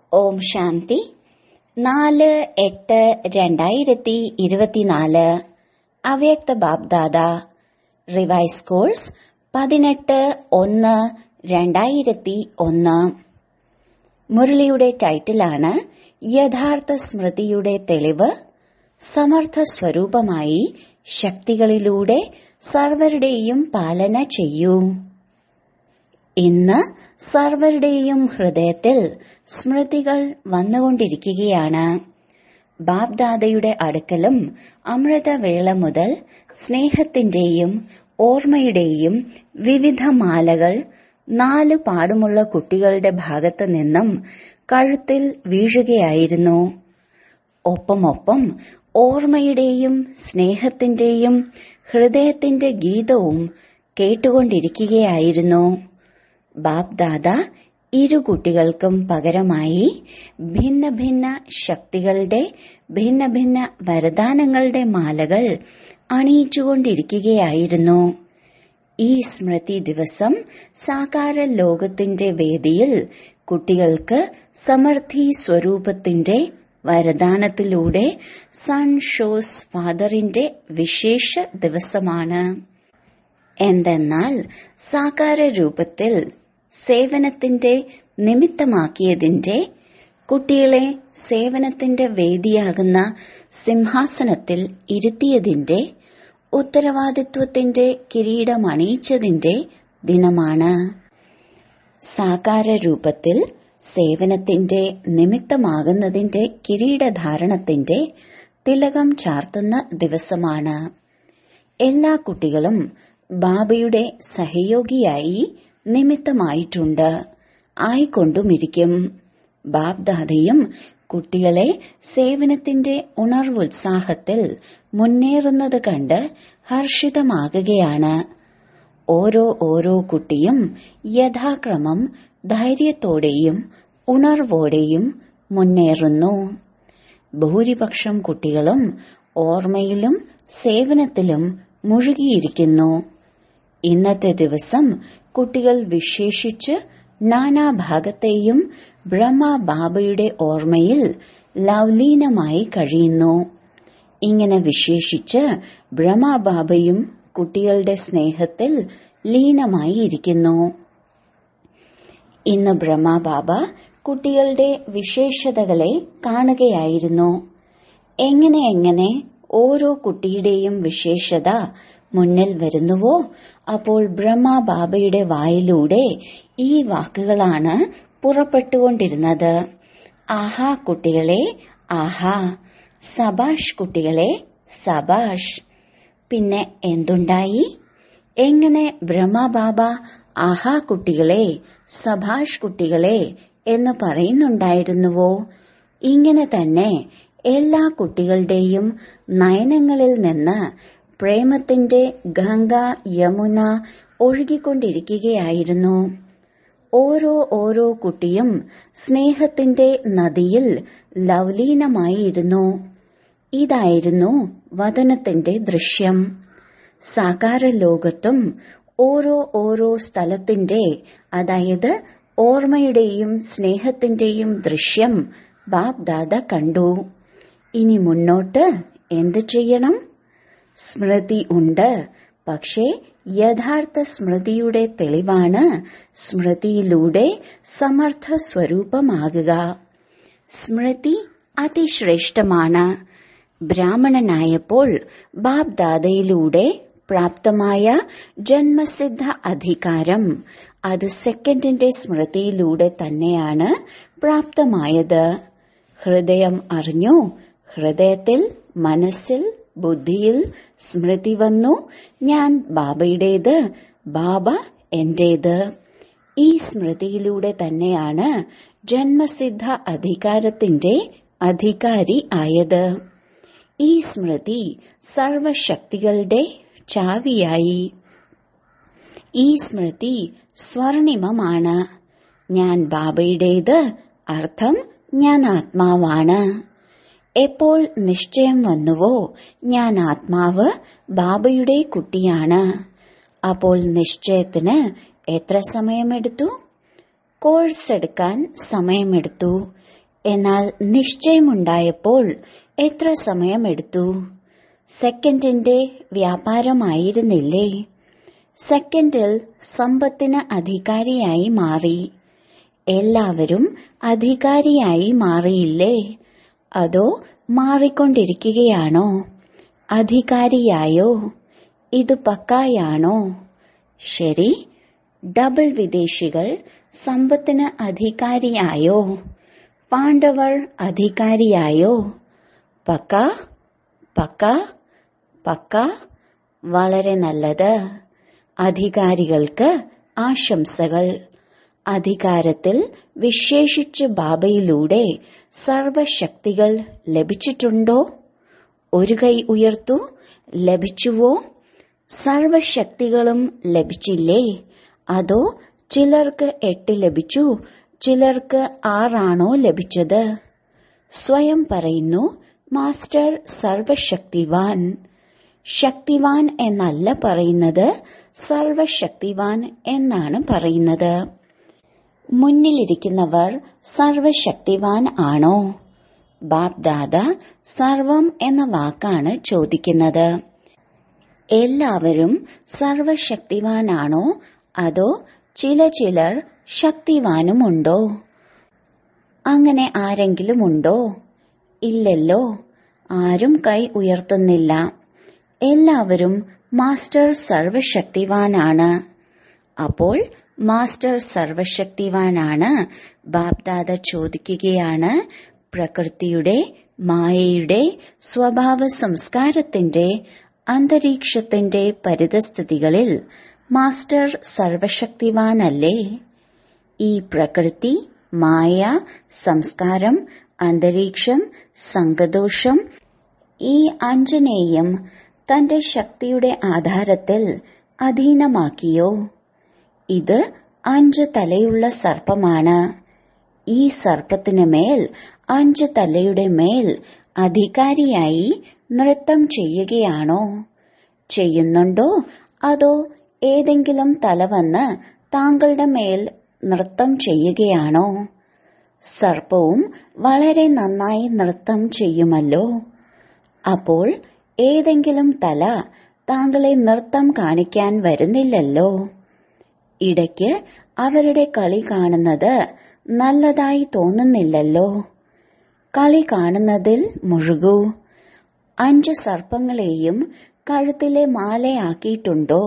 ഓം ശാന്തി നാല് എട്ട് രണ്ടായിരത്തി ഇരുപത്തിനാല് അവ്യക്ത ബാബ്ദാദ റിവൈസ് കോഴ്സ് പതിനെട്ട് ഒന്ന് രണ്ടായിരത്തി ഒന്ന് മുരളിയുടെ ടൈറ്റിലാണ് യഥാർത്ഥ സ്മൃതിയുടെ തെളിവ് സമർത്ഥ സ്വരൂപമായി ശക്തികളിലൂടെ സർവരുടെയും പാലന ചെയ്യൂ ഇന്ന് സർവരുടെയും ഹൃദയത്തിൽ സ്മൃതികൾ വന്നുകൊണ്ടിരിക്കുകയാണ് ബാബ്ദാദയുടെ അടുക്കലും അമൃതവേള മുതൽ സ്നേഹത്തിന്റെയും ഓർമ്മയുടെയും വിവിധ മാലകൾ നാല് പാടുമുള്ള കുട്ടികളുടെ ഭാഗത്തു നിന്നും കഴുത്തിൽ വീഴുകയായിരുന്നു ഒപ്പമൊപ്പം ഓർമ്മയുടെയും സ്നേഹത്തിന്റെയും ഹൃദയത്തിന്റെ ഗീതവും കേട്ടുകൊണ്ടിരിക്കുകയായിരുന്നു ബാബ്ദാദ ഇരു കുട്ടികൾക്കും പകരമായി ഭിന്ന ഭിന്ന ശക്തികളുടെ ഭിന്ന ഭിന്ന വരദാനങ്ങളുടെ മാലകൾ അണിയിച്ചുകൊണ്ടിരിക്കുകയായിരുന്നു ഈ സ്മൃതി ദിവസം സാകാര ലോകത്തിന്റെ വേദിയിൽ കുട്ടികൾക്ക് സമൃദ്ധി സ്വരൂപത്തിന്റെ വരദാനത്തിലൂടെ സൺ ഷോസ് ഫാദറിന്റെ വിശേഷ ദിവസമാണ് എന്തെന്നാൽ സാകാര രൂപത്തിൽ സേവനത്തിന്റെ നിമിത്തമാക്കിയതിന്റെ കുട്ടികളെ സേവനത്തിന്റെ വേദിയാകുന്ന സിംഹാസനത്തിൽ ഇരുത്തിയതിന്റെ ഉത്തരവാദിത്വത്തിന്റെ കിരീടമണിയിച്ചതിന്റെ ദിനമാണ് സാകാര രൂപത്തിൽ സേവനത്തിന്റെ നിമിത്തമാകുന്നതിന്റെ കിരീടധാരണത്തിന്റെ തിലകം ചാർത്തുന്ന ദിവസമാണ് എല്ലാ കുട്ടികളും ബാബയുടെ സഹയോഗിയായി നിമിത്തമായിട്ടുണ്ട് ആയിക്കൊണ്ടുമിരിക്കും ബാബ്ദാദയും കുട്ടികളെ സേവനത്തിന്റെ ഉണർവുത്സാഹത്തിൽ മുന്നേറുന്നത് കണ്ട് ഹർഷിതമാകുകയാണ് ഓരോ ഓരോ കുട്ടിയും യഥാക്രമം ധൈര്യത്തോടെയും ഉണർവോടെയും മുന്നേറുന്നു ഭൂരിപക്ഷം കുട്ടികളും ഓർമ്മയിലും സേവനത്തിലും മുഴുകിയിരിക്കുന്നു ഇന്നത്തെ ദിവസം കുട്ടികൾ വിശേഷിച്ച് നാനാഭാഗത്തെയും ബ്രഹ്മ ബാബയുടെ ഓർമ്മയിൽ ലവ്ലീനമായി കഴിയുന്നു ഇങ്ങനെ വിശേഷിച്ച് ബ്രഹ്മ ബാബയും കുട്ടികളുടെ സ്നേഹത്തിൽ ലീനമായി ഇരിക്കുന്നു ഇന്ന് ബ്രഹ്മ ബാബ കുട്ടികളുടെ വിശേഷതകളെ കാണുകയായിരുന്നു എങ്ങനെ എങ്ങനെ ഓരോ കുട്ടിയുടെയും വിശേഷത മുന്നിൽ വരുന്നുവോ അപ്പോൾ ബ്രഹ്മ ബാബയുടെ വായിലൂടെ ഈ വാക്കുകളാണ് പുറപ്പെട്ടുകൊണ്ടിരുന്നത് ആഹാ കുട്ടികളെ ആഹാ സബാഷ് കുട്ടികളെ സബാഷ് പിന്നെ എന്തുണ്ടായി എങ്ങനെ ബ്രഹ്മബാബ ആഹാ കുട്ടികളെ സഭാഷ് കുട്ടികളെ എന്ന് പറയുന്നുണ്ടായിരുന്നുവോ ഇങ്ങനെ തന്നെ എല്ലാ കുട്ടികളുടെയും നയനങ്ങളിൽ നിന്ന് പ്രേമത്തിന്റെ ഗംഗ യമുന ഒഴുകിക്കൊണ്ടിരിക്കുകയായിരുന്നു ഓരോ ഓരോ കുട്ടിയും സ്നേഹത്തിന്റെ നദിയിൽ ലവ്ലീനമായിരുന്നു ഇതായിരുന്നു വതനത്തിന്റെ ദൃശ്യം സാകാര ലോകത്തും ഓരോ ഓരോ സ്ഥലത്തിന്റെ അതായത് ഓർമ്മയുടെയും സ്നേഹത്തിന്റെയും ദൃശ്യം ബാബ് ദാദ കണ്ടു ഇനി മുന്നോട്ട് എന്ത് ചെയ്യണം സ്മൃതി ഉണ്ട് പക്ഷേ യഥാർത്ഥ സ്മൃതിയുടെ തെളിവാണ് സ്മൃതിയിലൂടെ സമർത്ഥ സ്വരൂപമാകുക സ്മൃതി അതിശ്രേഷ്ഠമാണ് ബ്രാഹ്മണനായപ്പോൾ ബാബ് ദാദയിലൂടെ പ്രാപ്തമായ ജന്മസിദ്ധ അധികാരം അത് സെക്കൻഡിന്റെ സ്മൃതിയിലൂടെ തന്നെയാണ് പ്രാപ്തമായത് ഹൃദയം അറിഞ്ഞു ഹൃദയത്തിൽ മനസ്സിൽ ബുദ്ധിയിൽ സ്മൃതി വന്നു ഞാൻ ബാബയുടേത് ബാബ എന്റേത് ഈ സ്മൃതിയിലൂടെ തന്നെയാണ് ജന്മസിദ്ധ അധികാരത്തിന്റെ അധികാരി ആയത് ഈ സ്മൃതി സർവശക്തികളുടെ ചാവിയായി ഈ സ്മൃതി സ്വർണിമമാണ് ഞാൻ ബാബയുടേത് അർത്ഥം ഞാൻ ആത്മാവാണ് എപ്പോൾ നിശ്ചയം വന്നുവോ ഞാൻ ആത്മാവ് ബാബയുടെ കുട്ടിയാണ് അപ്പോൾ നിശ്ചയത്തിന് എത്ര സമയമെടുത്തു കോഴ്സ് എടുക്കാൻ സമയമെടുത്തു എന്നാൽ നിശ്ചയമുണ്ടായപ്പോൾ എത്ര സമയമെടുത്തു സെക്കൻഡിന്റെ വ്യാപാരമായിരുന്നില്ലേ സെക്കൻഡിൽ സമ്പത്തിന് അധികാരിയായി മാറി എല്ലാവരും അധികാരിയായി മാറിയില്ലേ അതോ മാറിക്കൊണ്ടിരിക്കുകയാണോ അധികാരിയായോ ഇത് പക്കായാണോ ശരി ഡബിൾ വിദേശികൾ സമ്പത്തിന് അധികാരിയായോ പാണ്ഡവർ അധികാരിയായോ പക്ക പക്ക പക്ക വളരെ നല്ലത് അധികാരികൾക്ക് ആശംസകൾ അധികാരത്തിൽ വിശേഷിച്ച് ബാബയിലൂടെ സർവശക്തികൾ ലഭിച്ചിട്ടുണ്ടോ ഒരു കൈ ഉയർത്തു ലഭിച്ചുവോ സർവശക്തികളും ലഭിച്ചില്ലേ അതോ ചിലർക്ക് എട്ട് ലഭിച്ചു ചിലർക്ക് ആറാണോ ലഭിച്ചത് സ്വയം പറയുന്നു മാസ്റ്റർ സർവശക്തിവാൻ ശക്തിവാൻ എന്നല്ല പറയുന്നത് സർവശക്തിവാൻ എന്നാണ് പറയുന്നത് മുന്നിലിരിക്കുന്നവർ സർവശക്തിവാൻ ആണോ ബാപ് ദാദ സർവം എന്ന വാക്കാണ് ചോദിക്കുന്നത് എല്ലാവരും സർവശക്തിവാനാണോ അതോ ചില ചിലർ ശക്തിവാനുമുണ്ടോ അങ്ങനെ ആരെങ്കിലും ഉണ്ടോ ഇല്ലല്ലോ ആരും കൈ ഉയർത്തുന്നില്ല എല്ലാവരും മാസ്റ്റർ സർവശക്തിവാനാണ് അപ്പോൾ മാസ്റ്റർ സർവശക്തിവാനാണ് ബാപ്ദാദ ചോദിക്കുകയാണ് പ്രകൃതിയുടെ മായയുടെ സ്വഭാവ സംസ്കാരത്തിന്റെ അന്തരീക്ഷത്തിന്റെ പരിതസ്ഥിതികളിൽ മാസ്റ്റർ സർവശക്തിവാനല്ലേ ഈ പ്രകൃതി മായ സംസ്കാരം അന്തരീക്ഷം സംഘദോഷം ഈ അഞ്ചിനെയും തന്റെ ശക്തിയുടെ ആധാരത്തിൽ അധീനമാക്കിയോ ഇത് അഞ്ച് തലയുള്ള സർപ്പമാണ് ഈ സർപ്പത്തിന് മേൽ അഞ്ച് തലയുടെ മേൽ അധികാരിയായി നൃത്തം ചെയ്യുകയാണോ ചെയ്യുന്നുണ്ടോ അതോ ഏതെങ്കിലും തല വന്ന് താങ്കളുടെ മേൽ നൃത്തം ചെയ്യുകയാണോ സർപ്പവും വളരെ നന്നായി നൃത്തം ചെയ്യുമല്ലോ അപ്പോൾ ഏതെങ്കിലും തല താങ്കളെ നൃത്തം കാണിക്കാൻ വരുന്നില്ലല്ലോ ഇടയ്ക്ക് അവരുടെ കളി കാണുന്നത് നല്ലതായി തോന്നുന്നില്ലല്ലോ കളി കാണുന്നതിൽ മുഴുകൂ അഞ്ച് സർപ്പങ്ങളെയും കഴുത്തിലെ മാലയാക്കിയിട്ടുണ്ടോ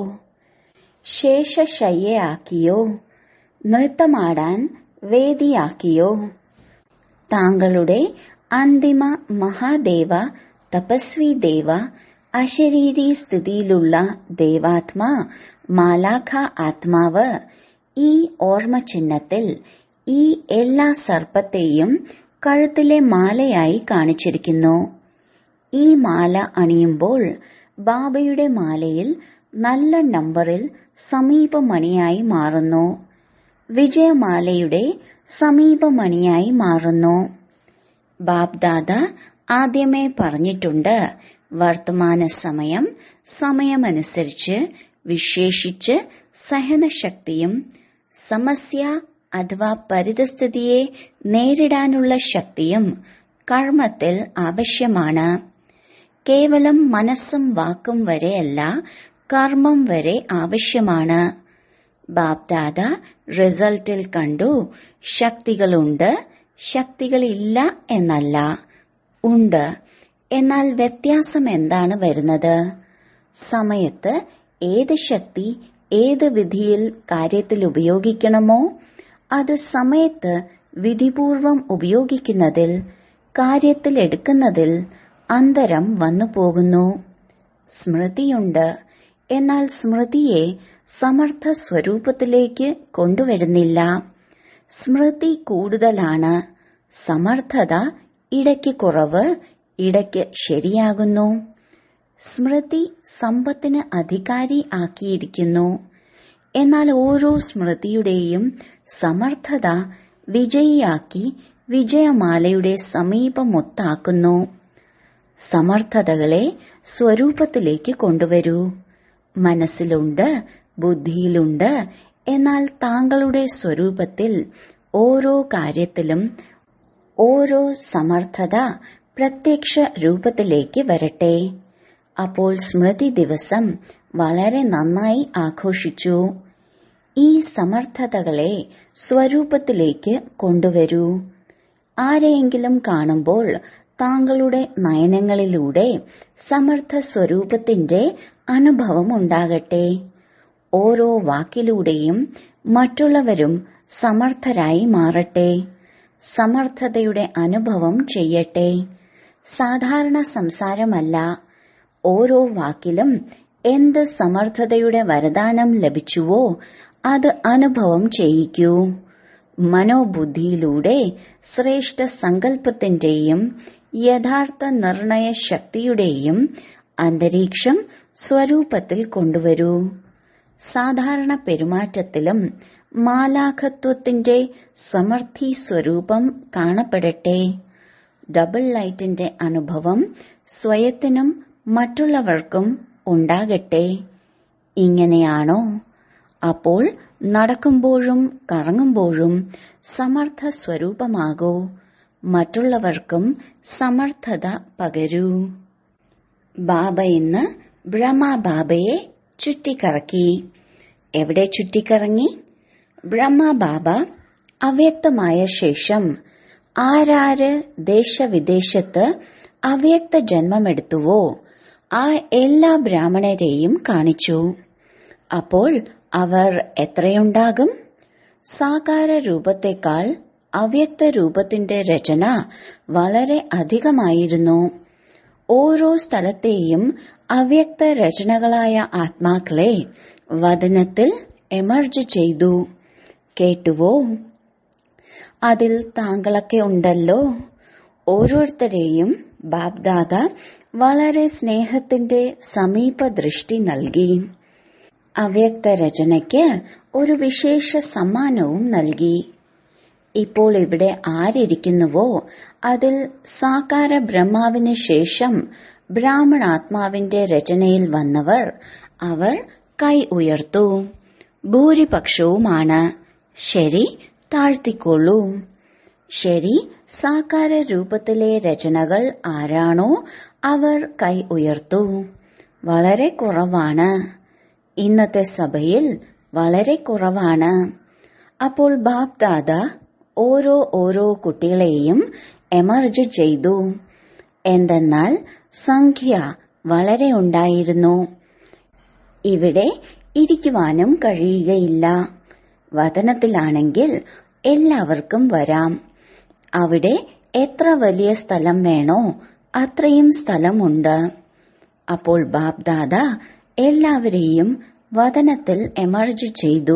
ശേഷശയ്യയാക്കിയോ നൃത്തമാടാൻ വേദിയാക്കിയോ താങ്കളുടെ അന്തിമ മഹാദേവ തപസ്വി ദേവ അശരീരി സ്ഥിതിയിലുള്ള ദേവാത്മാ മാലാഖ ആത്മാവ് ഈ ഓർമ്മ ചിഹ്നത്തിൽ ഈ എല്ലാ സർപ്പത്തെയും കഴുത്തിലെ മാലയായി കാണിച്ചിരിക്കുന്നു ഈ മാല അണിയുമ്പോൾ ബാബയുടെ മാലയിൽ നല്ല നമ്പറിൽ സമീപമണിയായി മാറുന്നു വിജയമാലയുടെ സമീപമണിയായി മാറുന്നു ബാബ്ദാദ ആദ്യമേ പറഞ്ഞിട്ടുണ്ട് വർത്തമാന സമയം സമയമനുസരിച്ച് വിശേഷിച്ച് സഹനശക്തിയും സമസ്യ അഥവാ പരിതസ്ഥിതിയെ നേരിടാനുള്ള ശക്തിയും കർമ്മത്തിൽ ആവശ്യമാണ് കേവലം മനസ്സും വാക്കും വരെയല്ല കർമ്മം വരെ ആവശ്യമാണ് ബാപ്ദാദ റിസൾട്ടിൽ കണ്ടു ശക്തികളുണ്ട് ശക്തികളില്ല എന്നല്ല ഉണ്ട് എന്നാൽ വ്യത്യാസം എന്താണ് വരുന്നത് സമയത്ത് ഏത് ശക്തി ഏത് വിധിയിൽ കാര്യത്തിൽ ഉപയോഗിക്കണമോ അത് സമയത്ത് വിധിപൂർവം ഉപയോഗിക്കുന്നതിൽ കാര്യത്തിൽ എടുക്കുന്നതിൽ അന്തരം വന്നു പോകുന്നു സ്മൃതിയുണ്ട് എന്നാൽ സ്മൃതിയെ സമർത്ഥ സ്വരൂപത്തിലേക്ക് കൊണ്ടുവരുന്നില്ല സ്മൃതി കൂടുതലാണ് സമർത്ഥത ഇടയ്ക്ക് കുറവ് ഇടയ്ക്ക് ശരിയാകുന്നു സ്മൃതി സമ്പത്തിന് അധികാരി ആക്കിയിരിക്കുന്നു എന്നാൽ ഓരോ സ്മൃതിയുടെയും സമർത്ഥത വിജയിയാക്കി വിജയമാലയുടെ സമീപമൊത്താക്കുന്നു സമർത്ഥതകളെ സ്വരൂപത്തിലേക്ക് കൊണ്ടുവരൂ മനസ്സിലുണ്ട് ബുദ്ധിയിലുണ്ട് എന്നാൽ താങ്കളുടെ സ്വരൂപത്തിൽ ഓരോ കാര്യത്തിലും ഓരോ സമർത്ഥത പ്രത്യക്ഷ രൂപത്തിലേക്ക് വരട്ടെ അപ്പോൾ സ്മൃതി ദിവസം വളരെ നന്നായി ആഘോഷിച്ചു ഈ സമർത്ഥതകളെ സ്വരൂപത്തിലേക്ക് കൊണ്ടുവരൂ ആരെയെങ്കിലും കാണുമ്പോൾ താങ്കളുടെ നയനങ്ങളിലൂടെ സമർത്ഥ സ്വരൂപത്തിന്റെ അനുഭവം ഉണ്ടാകട്ടെ ഓരോ വാക്കിലൂടെയും മറ്റുള്ളവരും സമർത്ഥരായി മാറട്ടെ സമർത്ഥതയുടെ അനുഭവം ചെയ്യട്ടെ സാധാരണ സംസാരമല്ല ഓരോ വാക്കിലും എന്ത് സമർത്ഥതയുടെ വരദാനം ലഭിച്ചുവോ അത് അനുഭവം ചെയ്യിക്കൂ മനോബുദ്ധിയിലൂടെ ശ്രേഷ്ഠ സങ്കല്പത്തിന്റെയും യഥാർത്ഥ നിർണയ ശക്തിയുടെയും അന്തരീക്ഷം സ്വരൂപത്തിൽ കൊണ്ടുവരൂ സാധാരണ പെരുമാറ്റത്തിലും മാലാഖത്വത്തിന്റെ സമർത്ഥി സ്വരൂപം കാണപ്പെടട്ടെ ഡബിൾ ലൈറ്റിന്റെ അനുഭവം സ്വയത്തിനും മറ്റുള്ളവർക്കും ഉണ്ടാകട്ടെ ഇങ്ങനെയാണോ അപ്പോൾ നടക്കുമ്പോഴും കറങ്ങുമ്പോഴും സമർത്ഥ സ്വരൂപമാകൂ മറ്റുള്ളവർക്കും സമർത്ഥത പകരൂ ബാബ ഇന്ന് ബ്രഹ്മബാബയെ ചുറ്റിക്കറക്കി എവിടെ ചുറ്റിക്കറങ്ങി ബ്രഹ്മബാബ അവ്യക്തമായ ശേഷം ആരാര് ദേശവിദേശത്ത് അവ്യക്ത ജന്മമെടുത്തുവോ ആ എല്ലാ ബ്രാഹ്മണരെയും കാണിച്ചു അപ്പോൾ അവർ എത്രയുണ്ടാകും സാകാര രൂപത്തെക്കാൾ അവ്യക്ത രൂപത്തിന്റെ രചന വളരെ അധികമായിരുന്നു ഓരോ സ്ഥലത്തെയും അവ്യക്ത രചനകളായ ആത്മാക്കളെ വദനത്തിൽ എമർജ് ചെയ്തു കേട്ടുവോ അതിൽ താങ്കളൊക്കെ ഉണ്ടല്ലോ ഓരോരുത്തരെയും ബാബ്ദാദ വളരെ സ്നേഹത്തിന്റെ സമീപ ദൃഷ്ടി നൽകി അവ്യക്ത രചനയ്ക്ക് ഒരു വിശേഷ സമ്മാനവും നൽകി ഇപ്പോൾ ഇവിടെ ആരിയ്ക്കുന്നുവോ അതിൽ സാകാര ബ്രഹ്മാവിന് ശേഷം ബ്രാഹ്മണാത്മാവിന്റെ രചനയിൽ വന്നവർ അവർ കൈ ഉയർത്തു ഭൂരിപക്ഷവുമാണ് ശരി താഴ്ത്തിക്കൊള്ളൂ ശരി സാകാര രൂപത്തിലെ രചനകൾ ആരാണോ അവർ കൈ ഉയർത്തു വളരെ കുറവാണ് ഇന്നത്തെ സഭയിൽ വളരെ കുറവാണ് അപ്പോൾ ബാപ് ദാദ ഓരോ ഓരോ കുട്ടികളെയും എമർജ് ചെയ്തു എന്തെന്നാൽ സംഖ്യ വളരെ ഉണ്ടായിരുന്നു ഇവിടെ ഇരിക്കുവാനും കഴിയുകയില്ല വതനത്തിലാണെങ്കിൽ എല്ലാവർക്കും വരാം അവിടെ എത്ര വലിയ സ്ഥലം വേണോ അത്രയും സ്ഥലമുണ്ട് അപ്പോൾ ബാപ് ദാദ എല്ലാവരെയും വതനത്തിൽ എമർജ് ചെയ്തു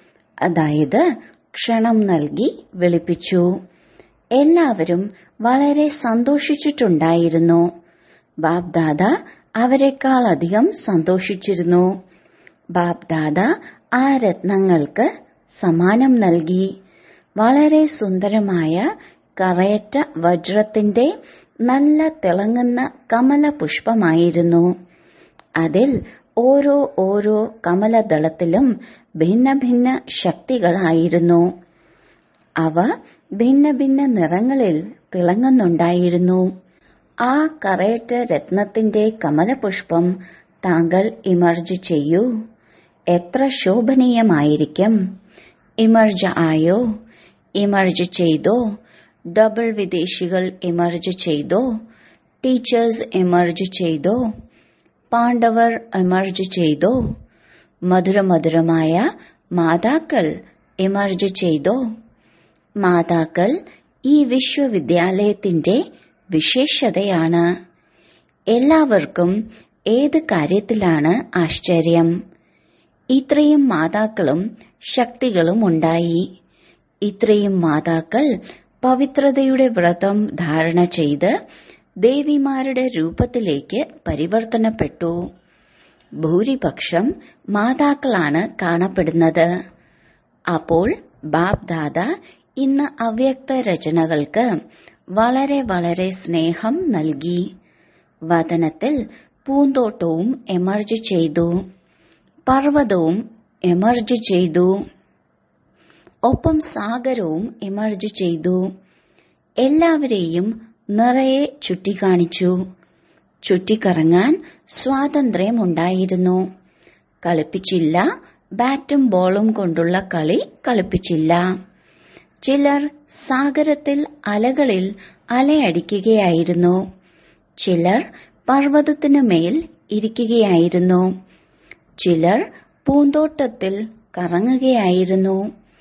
അതായത് ക്ഷണം നൽകി വിളിപ്പിച്ചു എല്ലാവരും വളരെ സന്തോഷിച്ചിട്ടുണ്ടായിരുന്നു ബാപ് ദാദ അവരെക്കാൾ അധികം സന്തോഷിച്ചിരുന്നു ബാപ് ദാദ ആ രത്നങ്ങൾക്ക് സമ്മാനം നൽകി വളരെ സുന്ദരമായ കറയറ്റ വജ്രത്തിന്റെ നല്ല തിളങ്ങുന്ന കമല പുഷ്പമായിരുന്നു അതിൽ ഓരോ ഓരോ കമലദളത്തിലും ഭിന്ന ഭിന്ന ശക്തികളായിരുന്നു അവ ഭിന്ന ഭിന്ന നിറങ്ങളിൽ തിളങ്ങുന്നുണ്ടായിരുന്നു ആ കറയറ്റ രത്നത്തിന്റെ കമലപുഷ്പം താങ്കൾ ഇമർജ് ചെയ്യൂ എത്ര ശോഭനീയമായിരിക്കും ഇമർജ് ആയോ ഇമർജ് ചെയ്തോ ഡബിൾ വിദേശികൾ ഇമർജ് ചെയ്തോ ടീച്ചേഴ്സ് ഇമർജ് ചെയ്തോ പാണ്ഡവർ എമർജ് ചെയ്തോ മധുരമധുരമായ മാതാക്കൾ എമർജ് ചെയ്തോ മാതാക്കൾ ഈ വിശ്വവിദ്യാലയത്തിന്റെ വിശേഷതയാണ് എല്ലാവർക്കും ഏത് കാര്യത്തിലാണ് ആശ്ചര്യം ഇത്രയും മാതാക്കളും ശക്തികളും ഉണ്ടായി ഇത്രയും മാതാക്കൾ പവിത്രതയുടെ വ്രതം ധാരണ ചെയ്ത് ദേവിമാരുടെ രൂപത്തിലേക്ക് പരിവർത്തനപ്പെട്ടു ഭൂരിപക്ഷം മാതാക്കളാണ് കാണപ്പെടുന്നത് അപ്പോൾ ബാബ് ദാദ ഇന്ന് അവ്യക്ത രചനകൾക്ക് വളരെ വളരെ സ്നേഹം നൽകി വതനത്തിൽ പൂന്തോട്ടവും എമർജ് ചെയ്തു പർവ്വതവും എമർജ് ചെയ്തു ഒപ്പം സാഗരവും എമർജ് ചെയ്തു എല്ലാവരെയും നിറയെ ചുറ്റിക്കാണിച്ചു ചുറ്റിക്കറങ്ങാൻ സ്വാതന്ത്ര്യമുണ്ടായിരുന്നു കളിപ്പിച്ചില്ല ബാറ്റും ബോളും കൊണ്ടുള്ള കളി കളിപ്പിച്ചില്ല ചിലർ സാഗരത്തിൽ അലകളിൽ അലയടിക്കുകയായിരുന്നു ചിലർ പർവ്വതത്തിനു മേൽ ഇരിക്കുകയായിരുന്നു ചിലർ പൂന്തോട്ടത്തിൽ കറങ്ങുകയായിരുന്നു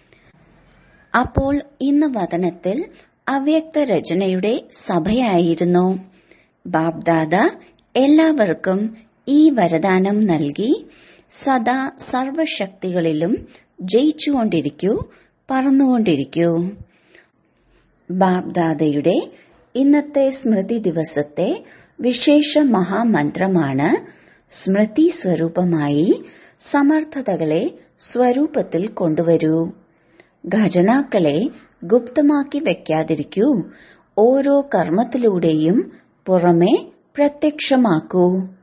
അപ്പോൾ ഇന്ന് വതനത്തിൽ അവ്യക്ത രചനയുടെ സഭയായിരുന്നു ബാബ്ദാദ എല്ലാവർക്കും ഈ വരദാനം നൽകി സദാ സർവശക്തികളിലും ജയിച്ചുകൊണ്ടിരിക്കൂ പറന്നുകൊണ്ടിരിക്കൂ ബാബ്ദാദയുടെ ഇന്നത്തെ സ്മൃതി ദിവസത്തെ വിശേഷ മഹാമന്ത്രമാണ് സ്മൃതി സ്വരൂപമായി സമർത്ഥതകളെ സ്വരൂപത്തിൽ കൊണ്ടുവരൂ ഖജനാക്കളെ ഗുപ്തമാക്കി വെക്കാതിരിക്കൂ ഓരോ കർമ്മത്തിലൂടെയും പുറമെ പ്രത്യക്ഷമാക്കൂ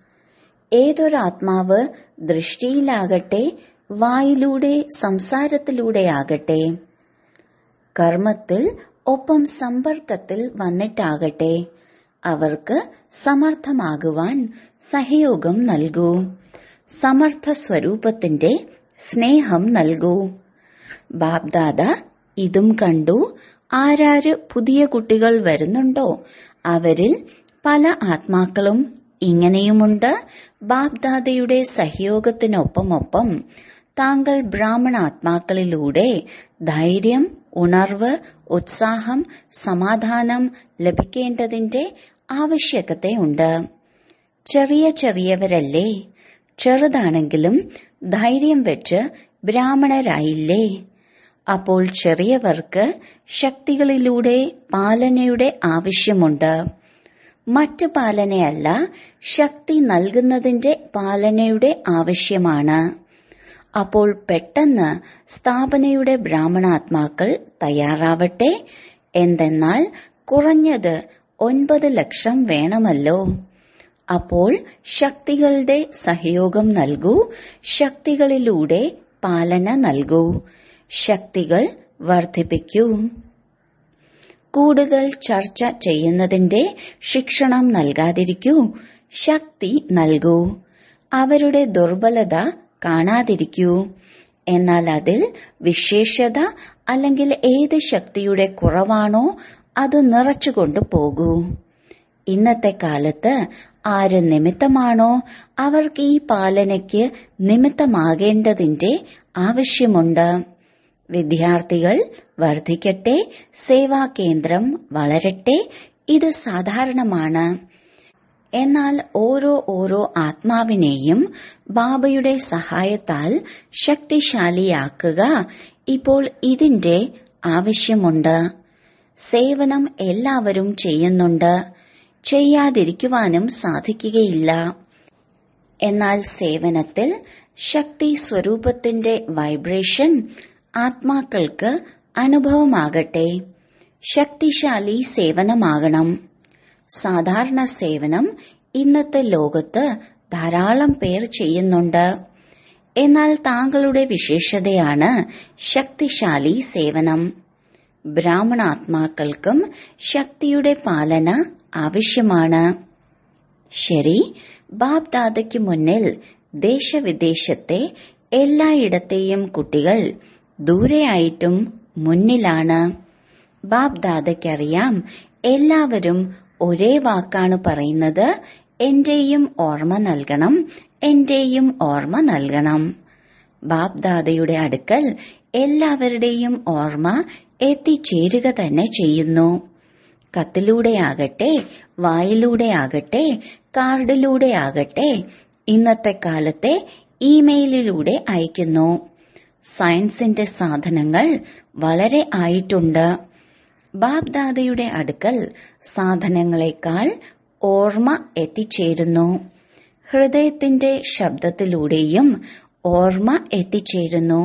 ഏതൊരാത്മാവ് ദൃഷ്ടിയിലാകട്ടെ വായിലൂടെ സംസാരത്തിലൂടെയാകട്ടെ കർമ്മത്തിൽ ഒപ്പം സമ്പർക്കത്തിൽ വന്നിട്ടാകട്ടെ അവർക്ക് സമർത്ഥമാകുവാൻ സഹയോഗം നൽകൂ സമർത്ഥ സ്വരൂപത്തിന്റെ സ്നേഹം നൽകൂ ബാബ്ദാദ ഇതും കണ്ടു ആരാര് പുതിയ കുട്ടികൾ വരുന്നുണ്ടോ അവരിൽ പല ആത്മാക്കളും ഇങ്ങനെയുമുണ്ട് ബാബ്ദാദയുടെ സഹയോഗത്തിനൊപ്പമൊപ്പം താങ്കൾ ബ്രാഹ്മണാത്മാക്കളിലൂടെ ധൈര്യം ഉണർവ് ഉത്സാഹം സമാധാനം ലഭിക്കേണ്ടതിന്റെ ആവശ്യകതയുണ്ട് ചെറിയ ചെറിയവരല്ലേ ചെറുതാണെങ്കിലും ധൈര്യം വെച്ച് ബ്രാഹ്മണരായില്ലേ അപ്പോൾ ചെറിയവർക്ക് ശക്തികളിലൂടെ പാലനയുടെ ആവശ്യമുണ്ട് മറ്റു പാലനയല്ല ശക്തി നൽകുന്നതിന്റെ പാലനയുടെ ആവശ്യമാണ് അപ്പോൾ പെട്ടെന്ന് സ്ഥാപനയുടെ ബ്രാഹ്മണാത്മാക്കൾ തയ്യാറാവട്ടെ എന്തെന്നാൽ കുറഞ്ഞത് ഒൻപത് ലക്ഷം വേണമല്ലോ അപ്പോൾ ശക്തികളുടെ സഹയോഗം നൽകൂ ശക്തികളിലൂടെ പാലന നൽകൂ ശക്തികൾ വർദ്ധിപ്പിക്കൂ കൂടുതൽ ചർച്ച ചെയ്യുന്നതിന്റെ ശിക്ഷണം നൽകാതിരിക്കൂ ശക്തി നൽകൂ അവരുടെ ദുർബലത കാണാതിരിക്കൂ എന്നാൽ അതിൽ വിശേഷത അല്ലെങ്കിൽ ഏത് ശക്തിയുടെ കുറവാണോ അത് നിറച്ചുകൊണ്ടു പോകൂ ഇന്നത്തെ കാലത്ത് ആര് നിമിത്തമാണോ അവർക്ക് ഈ പാലനയ്ക്ക് നിമിത്തമാകേണ്ടതിന്റെ ആവശ്യമുണ്ട് വിദ്യാർത്ഥികൾ വർദ്ധിക്കട്ടെ സേവാകേന്ദ്രം വളരട്ടെ ഇത് സാധാരണമാണ് എന്നാൽ ഓരോ ഓരോ ആത്മാവിനെയും ബാബയുടെ സഹായത്താൽ ശക്തിശാലിയാക്കുക ഇപ്പോൾ ഇതിന്റെ ആവശ്യമുണ്ട് സേവനം എല്ലാവരും ചെയ്യുന്നുണ്ട് ചെയ്യാതിരിക്കുവാനും സാധിക്കുകയില്ല എന്നാൽ സേവനത്തിൽ ശക്തി സ്വരൂപത്തിന്റെ വൈബ്രേഷൻ ആത്മാക്കൾക്ക് അനുഭവമാകട്ടെ ശക്തിശാലി സേവനമാകണം സാധാരണ സേവനം ഇന്നത്തെ ലോകത്ത് ധാരാളം പേർ ചെയ്യുന്നുണ്ട് എന്നാൽ താങ്കളുടെ വിശേഷതയാണ് ശക്തിശാലി സേവനം ബ്രാഹ്മണാത്മാക്കൾക്കും ശക്തിയുടെ പാലന ആവശ്യമാണ് ശരി ബാബ് ദാദയ്ക്ക് മുന്നിൽ ദേശവിദേശത്തെ എല്ലായിടത്തെയും കുട്ടികൾ ദൂരെയായിട്ടും മുന്നിലാണ് ബാബ് ദാദയ്ക്കറിയാം എല്ലാവരും ഒരേ വാക്കാണ് പറയുന്നത് എന്റെയും ഓർമ്മ നൽകണം എന്റെയും ഓർമ്മ നൽകണം ബാബ് ദാദയുടെ അടുക്കൽ എല്ലാവരുടെയും ഓർമ്മ എത്തിച്ചേരുക തന്നെ ചെയ്യുന്നു കത്തിലൂടെയാകട്ടെ വായിലൂടെയാകട്ടെ കാർഡിലൂടെയാകട്ടെ ഇന്നത്തെ കാലത്തെ ഇമെയിലിലൂടെ അയക്കുന്നു സയൻസിന്റെ സാധനങ്ങൾ വളരെ ആയിട്ടുണ്ട് ബാബ്ദാദയുടെ അടുക്കൽ സാധനങ്ങളെക്കാൾ ഓർമ്മ എത്തിച്ചേരുന്നു ഹൃദയത്തിന്റെ ശബ്ദത്തിലൂടെയും ഓർമ്മ എത്തിച്ചേരുന്നു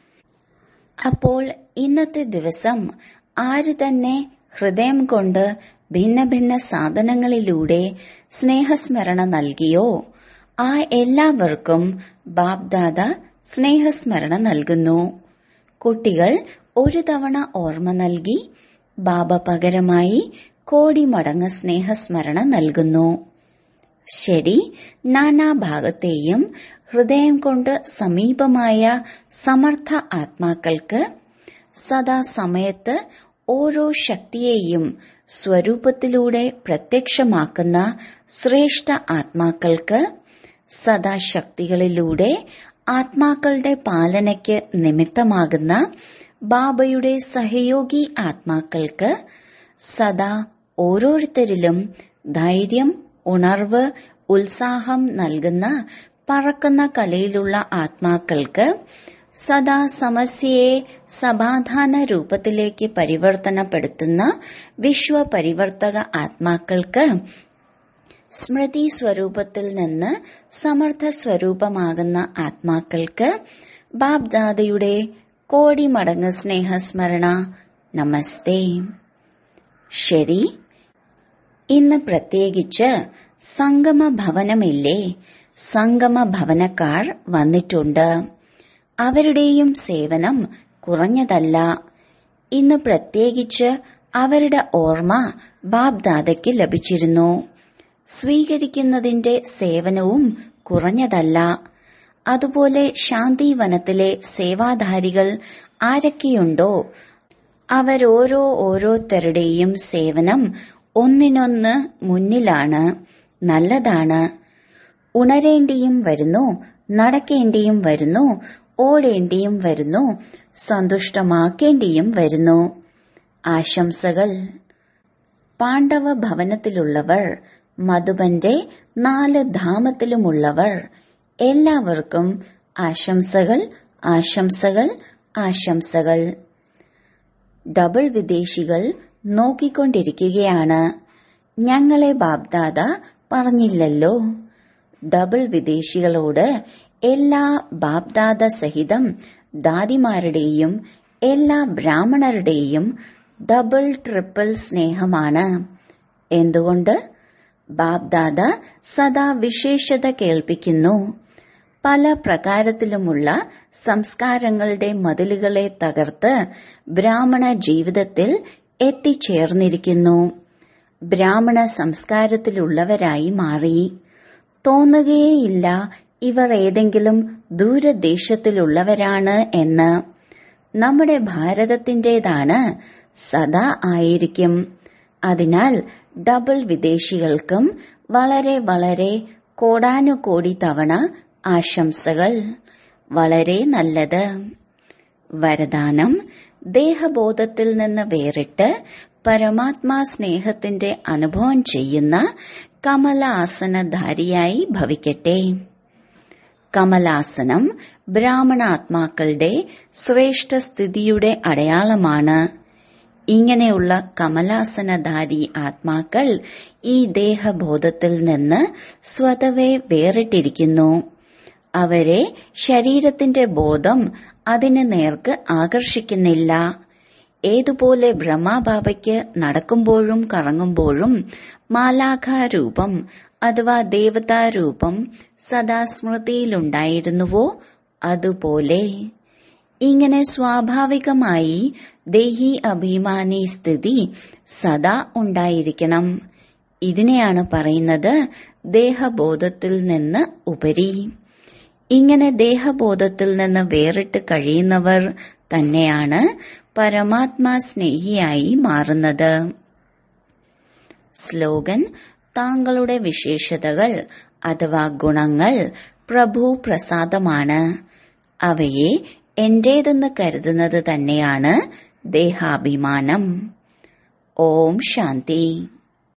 അപ്പോൾ ഇന്നത്തെ ദിവസം ആര് തന്നെ ഹൃദയം കൊണ്ട് ഭിന്ന ഭിന്ന സാധനങ്ങളിലൂടെ സ്നേഹസ്മരണ നൽകിയോ ആ എല്ലാവർക്കും ബാബ്ദാദ സ്നേഹസ്മരണ നൽകുന്നു കുട്ടികൾ ഒരു തവണ ഓർമ്മ നൽകി ബാബ പകരമായി കോടി മടങ്ങ് സ്നേഹസ്മരണ നൽകുന്നു ശരി നാനാഭാഗത്തെയും ഹൃദയം കൊണ്ട് സമീപമായ സമർത്ഥ ആത്മാക്കൾക്ക് സദാ സമയത്ത് ഓരോ ശക്തിയെയും സ്വരൂപത്തിലൂടെ പ്രത്യക്ഷമാക്കുന്ന ശ്രേഷ്ഠ ആത്മാക്കൾക്ക് സദാശക്തികളിലൂടെ ആത്മാക്കളുടെ പാലനയ്ക്ക് നിമിത്തമാകുന്ന ബാബയുടെ സഹയോഗി ആത്മാക്കൾക്ക് സദാ ഓരോരുത്തരിലും ധൈര്യം ഉണർവ് ഉത്സാഹം നൽകുന്ന പറക്കുന്ന കലയിലുള്ള ആത്മാക്കൾക്ക് സദാ സമസ്യയെ സമാധാന രൂപത്തിലേക്ക് പരിവർത്തനപ്പെടുത്തുന്ന വിശ്വപരിവർത്തക ആത്മാക്കൾക്ക് സ്മൃതി സ്വരൂപത്തിൽ നിന്ന് സമർത്ഥ സ്വരൂപമാകുന്ന ആത്മാക്കൾക്ക് ബാബ്ദാദയുടെ കോടി മടങ്ങ് സ്നേഹസ്മരണ നമസ്തേ ശരി ഇന്ന് പ്രത്യേകിച്ച് സംഗമ ഭവനമില്ലേ സംഗമ ഭവനക്കാർ വന്നിട്ടുണ്ട് അവരുടെയും സേവനം കുറഞ്ഞതല്ല ഇന്ന് പ്രത്യേകിച്ച് അവരുടെ ഓർമ്മ ബാബ്ദാദയ്ക്ക് ലഭിച്ചിരുന്നു സ്വീകരിക്കുന്നതിന്റെ സേവനവും കുറഞ്ഞതല്ല അതുപോലെ ശാന്തിവനത്തിലെ സേവാധാരികൾ ആരൊക്കെയുണ്ടോ അവരോരോ ഓരോരുത്തരുടെയും സേവനം ഒന്നിനൊന്ന് മുന്നിലാണ് നല്ലതാണ് ഉണരേണ്ടിയും വരുന്നു നടക്കേണ്ടിയും വരുന്നു ഓടേണ്ടിയും വരുന്നു സന്തുഷ്ടമാക്കേണ്ടിയും വരുന്നു ആശംസകൾ പാണ്ഡവ ഭവനത്തിലുള്ളവർ മധുബന്റെ നാല് ധാമത്തിലുമുള്ളവർ എല്ലാവർക്കും ആശംസകൾ ആശംസകൾ ആശംസകൾ ഡബിൾ വിദേശികൾ നോക്കിക്കൊണ്ടിരിക്കുകയാണ് ഞങ്ങളെ ബാബ്ദാദ പറഞ്ഞില്ലല്ലോ ഡബിൾ വിദേശികളോട് എല്ലാ ബാബ്ദാദ സഹിതം ദാദിമാരുടെയും എല്ലാ ബ്രാഹ്മണരുടെയും ഡബിൾ ട്രിപ്പിൾ സ്നേഹമാണ് എന്തുകൊണ്ട് ബാബ്ദാദ സദാ വിശേഷത കേൾപ്പിക്കുന്നു പല പ്രകാരത്തിലുമുള്ള സംസ്കാരങ്ങളുടെ മതിലുകളെ തകർത്ത് ബ്രാഹ്മണ ജീവിതത്തിൽ എത്തിച്ചേർന്നിരിക്കുന്നു ബ്രാഹ്മണ സംസ്കാരത്തിലുള്ളവരായി മാറി തോന്നുകയേയില്ല ഇവർ ഏതെങ്കിലും ദൂരദേശത്തിലുള്ളവരാണ് എന്ന് നമ്മുടെ ഭാരതത്തിന്റേതാണ് സദാ ആയിരിക്കും അതിനാൽ ഡബിൾ വിദേശികൾക്കും വളരെ വളരെ കോടാനുകോടി തവണ ആശംസകൾ വളരെ നല്ലത് വരദാനം ദേഹബോധത്തിൽ നിന്ന് വേറിട്ട് പരമാത്മാ സ്നേഹത്തിന്റെ അനുഭവം ചെയ്യുന്ന കമലാസനധാരിയായി ഭവിക്കട്ടെ കമലാസനം ബ്രാഹ്മണാത്മാക്കളുടെ ശ്രേഷ്ഠ സ്ഥിതിയുടെ അടയാളമാണ് ഇങ്ങനെയുള്ള കമലാസനധാരി ആത്മാക്കൾ ഈ ദേഹബോധത്തിൽ നിന്ന് സ്വതവേ വേറിട്ടിരിക്കുന്നു അവരെ ശരീരത്തിന്റെ ബോധം അതിന് നേർക്ക് ആകർഷിക്കുന്നില്ല ഏതുപോലെ ബ്രഹ്മബാബയ്ക്ക് നടക്കുമ്പോഴും കറങ്ങുമ്പോഴും മാലാഖാരൂപം അഥവാ ദേവതാരൂപം സദാ സ്മൃതിയിലുണ്ടായിരുന്നുവോ അതുപോലെ ഇങ്ങനെ സ്വാഭാവികമായി ദേഹി അഭിമാനി സ്ഥിതി സദാ ഉണ്ടായിരിക്കണം ഇതിനെയാണ് പറയുന്നത് ദേഹബോധത്തിൽ നിന്ന് ഉപരി ഇങ്ങനെ ദേഹബോധത്തിൽ നിന്ന് വേറിട്ട് കഴിയുന്നവർ തന്നെയാണ് പരമാത്മാ സ്നേഹിയായി മാറുന്നത് സ്ലോഗൻ താങ്കളുടെ വിശേഷതകൾ അഥവാ ഗുണങ്ങൾ പ്രഭു പ്രസാദമാണ് അവയെ എന്റേതെന്ന് കരുതുന്നത് തന്നെയാണ് ദേഹാഭിമാനം ഓം ശാന്തി